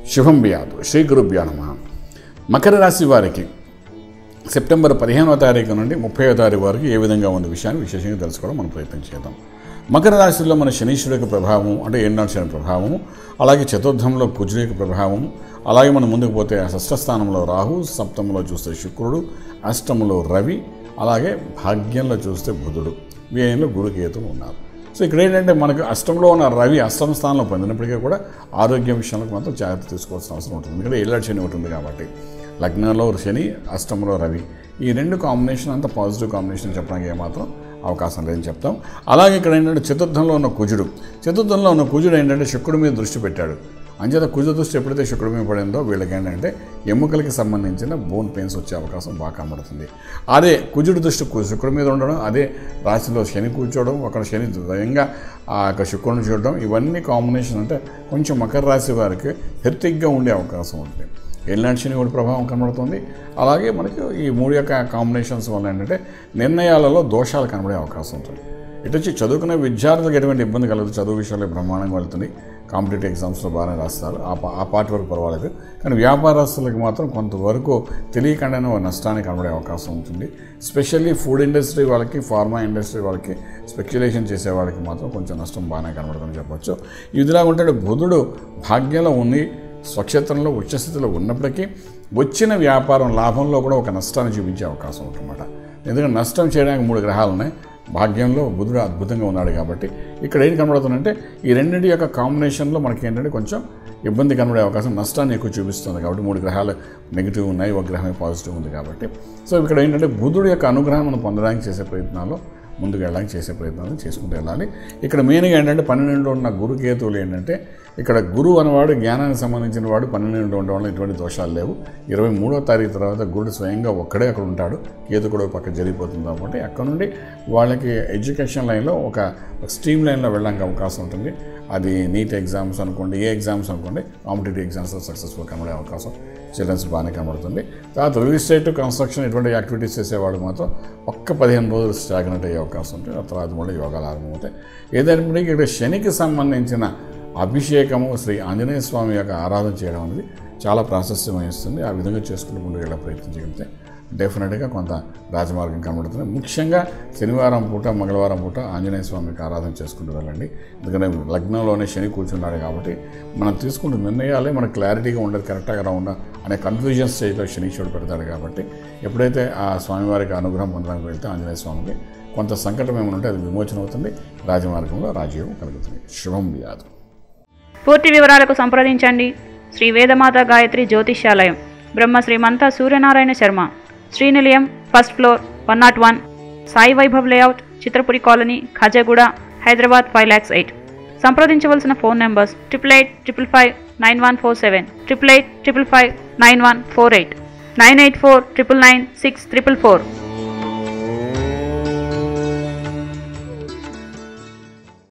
శుభం బియాదు శ్రీ గురుభ్యో నమ మకర రాశి వారికి సెప్టెంబర్ పదిహేనవ తారీఖు నుండి ముప్పైవ తారీఖు వరకు ఏ విధంగా ఉంది విషయాన్ని విశేషంగా తెలుసుకోవడం మనం ప్రయత్నం చేద్దాం మకర రాశిలో మన శనీశ్వరుడి యొక్క ప్రభావం అంటే ఏనాడు శని ప్రభావము అలాగే చతుర్థంలో కుజుడి యొక్క ప్రభావము అలాగే మనం ముందుకు పోతే షష్ఠ స్థానంలో రాహు సప్తమంలో చూస్తే శుక్రుడు అష్టమంలో రవి అలాగే భాగ్యంలో చూస్తే బుధుడు వ్యయంలో గురుకేతులు ఉన్నారు సో ఇక్కడ ఏంటంటే మనకు అష్టంలో ఉన్న రవి అష్టమ స్థానంలో పొందినప్పటికీ కూడా ఆరోగ్య విషయంలో మాత్రం జాగ్రత్త తీసుకోవాల్సిన అవసరం ఉంటుంది ఎందుకంటే ఏళ్ళ శని ఉంటుంది కాబట్టి లగ్నంలో శని అష్టంలో రవి ఈ రెండు కాంబినేషన్ అంత పాజిటివ్ కాంబినేషన్ చెప్పడానికి ఏమాత్రం అవకాశం లేదని చెప్తాం అలాగే ఇక్కడ ఏంటంటే చతుర్థంలో ఉన్న కుజుడు చతుర్థంలో ఉన్న కుజుడు ఏంటంటే శుక్రుడి మీద దృష్టి పెట్టాడు అంచేత కుజ దృష్టి ఎప్పుడైతే శుక్రుడి మీద పడిందో వీళ్ళకి ఏంటంటే ఎముకలకి సంబంధించిన బోన్ పెయిన్స్ వచ్చే అవకాశం బాగా కనబడుతుంది అదే కుజుడు దృష్టి కు- శుక్రుడి మీద ఉండడం అదే రాశిలో శని కూర్చోవడం అక్కడ శని స్వయంగా ఆ యొక్క శుక్రుడిని చూడడం ఇవన్నీ కాంబినేషన్ అంటే కొంచెం మకర రాశి వారికి హెర్తిక్గా ఉండే అవకాశం ఉంటుంది ఎల్లాంటి శని కూడా ప్రభావం కనబడుతుంది అలాగే మనకి ఈ మూడు యొక్క కాంబినేషన్స్ వల్ల ఏంటంటే నిర్ణయాలలో దోషాలు కనబడే అవకాశం ఉంటుంది ఇటు వచ్చి చదువుకునే విద్యార్థులకు ఎటువంటి ఇబ్బంది కలదు చదువు విషయంలో బ్రహ్మాండంగా వెళ్తుంది కాంపిటేటివ్ ఎగ్జామ్స్లో బాగానే రాస్తారు ఆ పా- ఆ పార్ట్ వరకు పర్వాలేదు కానీ వ్యాపారస్తులకు మాత్రం కొంతవరకు తెలియకుండానే ఒక నష్టాన్ని కనబడే అవకాశం ఉంటుంది స్పెషల్లీ ఫుడ్ ఇండస్ట్రీ వాళ్ళకి ఫార్మా ఇండస్ట్రీ వాళ్ళకి స్పెక్యులేషన్ చేసే వాళ్ళకి మాత్రం కొంచెం నష్టం బాగానే కనబడుతుందని చెప్పొచ్చు ఇదిలా ఉంటే బుధుడు భాగ్యంలో ఉంది స్వక్షేత్రంలో ఉచ్చస్థితిలో ఉన్నప్పటికీ వచ్చిన వ్యాపారం లాభంలో కూడా ఒక నష్టాన్ని చూపించే అవకాశం ఉంటుందన్నమాట ఎందుకంటే నష్టం చేయడానికి మూడు గ్రహాలు ఉన్నాయి భాగ్యంలో బుధుడు అద్భుతంగా ఉన్నాడు కాబట్టి ఇక్కడ ఏం కనబడుతుందంటే ఈ రెండింటి యొక్క కాంబినేషన్లో మనకి ఏంటంటే కొంచెం ఇబ్బంది కనబడే అవకాశం నష్టాన్ని ఎక్కువ చూపిస్తుంది కాబట్టి మూడు గ్రహాలు నెగిటివ్ ఉన్నాయి ఒక గ్రహమే పాజిటివ్ ఉంది కాబట్టి సో ఇక్కడ ఏంటంటే బుధుడు యొక్క అనుగ్రహం మనం పొందడానికి చేసే ప్రయత్నాల్లో ముందుకు వెళ్ళడానికి చేసే ప్రయత్నాలు చేసుకుంటూ వెళ్ళాలి ఇక్కడ మెయిన్గా ఏంటంటే పన్నెండులో ఉన్న గురుకేతువులు ఏంటంటే ఇక్కడ గురువు అనేవాడు జ్ఞానానికి సంబంధించిన వాడు పన్నెండు ఉండడం వల్ల ఎటువంటి దోషాలు లేవు ఇరవై మూడో తారీఖు తర్వాత గురుడు స్వయంగా ఒక్కడే అక్కడ ఉంటాడు కేతు కూడా ఒక పక్క జరిగిపోతుంది కాబట్టి అక్కడ నుండి వాళ్ళకి ఎడ్యుకేషన్ లైన్లో ఒక స్ట్రీమ్ లైన్లో వెళ్ళడానికి అవకాశం ఉంటుంది అది నీట్ ఎగ్జామ్స్ అనుకోండి ఏ ఎగ్జామ్స్ అనుకోండి కాంపిటేటివ్ ఎగ్జామ్స్లో సక్సెస్ఫుల్ కనబడే అవకాశం చిల్డ్రన్స్ బాగానే కనబడుతుంది తర్వాత రియల్ ఎస్టేట్ కన్స్ట్రక్షన్ ఇటువంటి యాక్టివిటీస్ చేసేవాళ్ళు మాత్రం ఒక్క పదిహేను రోజులు స్టాగ్నెట్ అయ్యే అవకాశం ఉంటుంది ఆ తర్వాత కూడా యోగాలు ఆరంభమవుతాయి ఏదైనప్పటికీ ఇక్కడ శనికి సంబంధించిన అభిషేకము శ్రీ ఆంజనేయ స్వామి యొక్క ఆరాధన చేయడం అనేది చాలా ప్రాశస్త్యం వహిస్తుంది ఆ విధంగా చేసుకుంటూ ముందుకు వెళ్ళే ప్రయత్నం చేయగలిగితే డెఫినెట్గా కొంత రాజమార్గం కనబడుతుంది ముఖ్యంగా శనివారం పూట మంగళవారం పూట ఆంజనేయ స్వామికి ఆరాధన చేసుకుంటూ వెళ్ళండి ఎందుకంటే లగ్నంలోనే శని కూర్చున్నాడు కాబట్టి మనం తీసుకుంటున్న నిర్ణయాలే మనకు క్లారిటీగా ఉండదు కరెక్ట్గా ఉండ అనే కన్ఫ్యూజన్ స్టేజ్లో శనీశ్వరుడు పెడతాడు కాబట్టి ఎప్పుడైతే ఆ స్వామివారికి అనుగ్రహం పొందడానికి వెళ్తే ఆంజనేయ స్వామికి కొంత సంకటం ఏమైనా ఉంటే అది విమోచన అవుతుంది రాజమార్గంలో రాజయోగం కలుగుతుంది శుభం వ్యాధు పూర్తి వివరాలకు సంప్రదించండి Shri Vedamata Gayatri Jyotishyalayam Brahma Srimantha Suryanarayana Sharma Srinilayam first floor one nought one Sai Vaibhav layout Chitrapuri colony Khajaguda Hyderabad five lakhs eight సంప్రదించవలసిన phone numbers triple eight triple five nine one four seven triple eight triple five nine one four eight nine eight four triple nine six triple four